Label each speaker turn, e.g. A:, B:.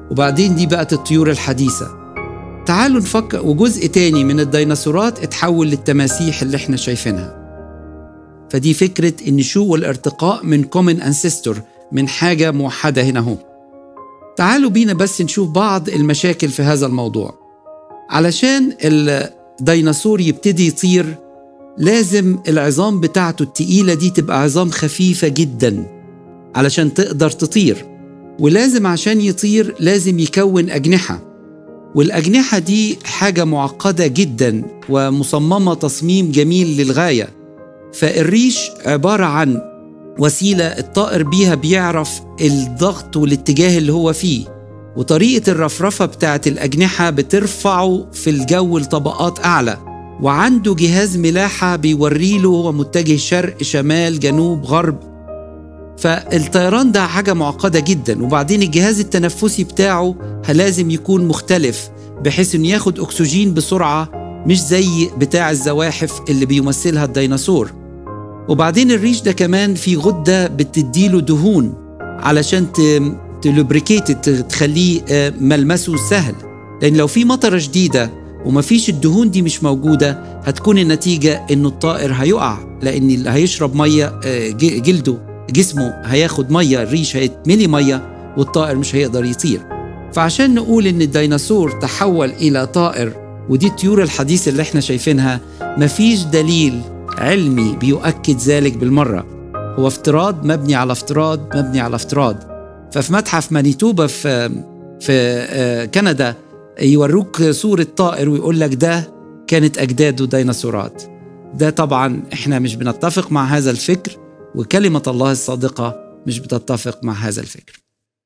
A: وبعدين دي بقت الطيور الحديثة تعالوا نفكر وجزء تاني من الديناصورات اتحول للتماسيح اللي احنا شايفينها فدي فكرة النشوء والارتقاء من كومن انسيستور من حاجة موحدة هنا هو تعالوا بينا بس نشوف بعض المشاكل في هذا الموضوع علشان الديناصور يبتدي يطير لازم العظام بتاعته التقيلة دي تبقى عظام خفيفة جدا علشان تقدر تطير ولازم عشان يطير لازم يكون أجنحة والأجنحة دي حاجة معقدة جدا ومصممة تصميم جميل للغاية فالريش عبارة عن وسيلة الطائر بيها بيعرف الضغط والاتجاه اللي هو فيه وطريقة الرفرفة بتاعت الأجنحة بترفعه في الجو لطبقات أعلى وعنده جهاز ملاحة بيوريله هو متجه شرق شمال جنوب غرب فالطيران ده حاجة معقدة جدا وبعدين الجهاز التنفسي بتاعه لازم يكون مختلف بحيث انه ياخد اكسجين بسرعة مش زي بتاع الزواحف اللي بيمثلها الديناصور وبعدين الريش ده كمان في غدة بتديله دهون علشان تلوبريكيت تخليه ملمسه سهل لأن لو في مطرة شديدة ومفيش الدهون دي مش موجودة هتكون النتيجة إنه الطائر هيقع لأن اللي هيشرب مية جلده جسمه هياخد مية الريش هيتملي مية والطائر مش هيقدر يطير فعشان نقول إن الديناصور تحول إلى طائر ودي الطيور الحديثة اللي احنا شايفينها مفيش دليل علمي بيؤكد ذلك بالمرة هو افتراض مبني على افتراض مبني على افتراض ففي متحف مانيتوبا في في كندا يوروك صورة طائر ويقول لك ده كانت أجداده ديناصورات ده طبعا احنا مش بنتفق مع هذا الفكر وكلمة الله الصادقة مش بتتفق مع هذا الفكر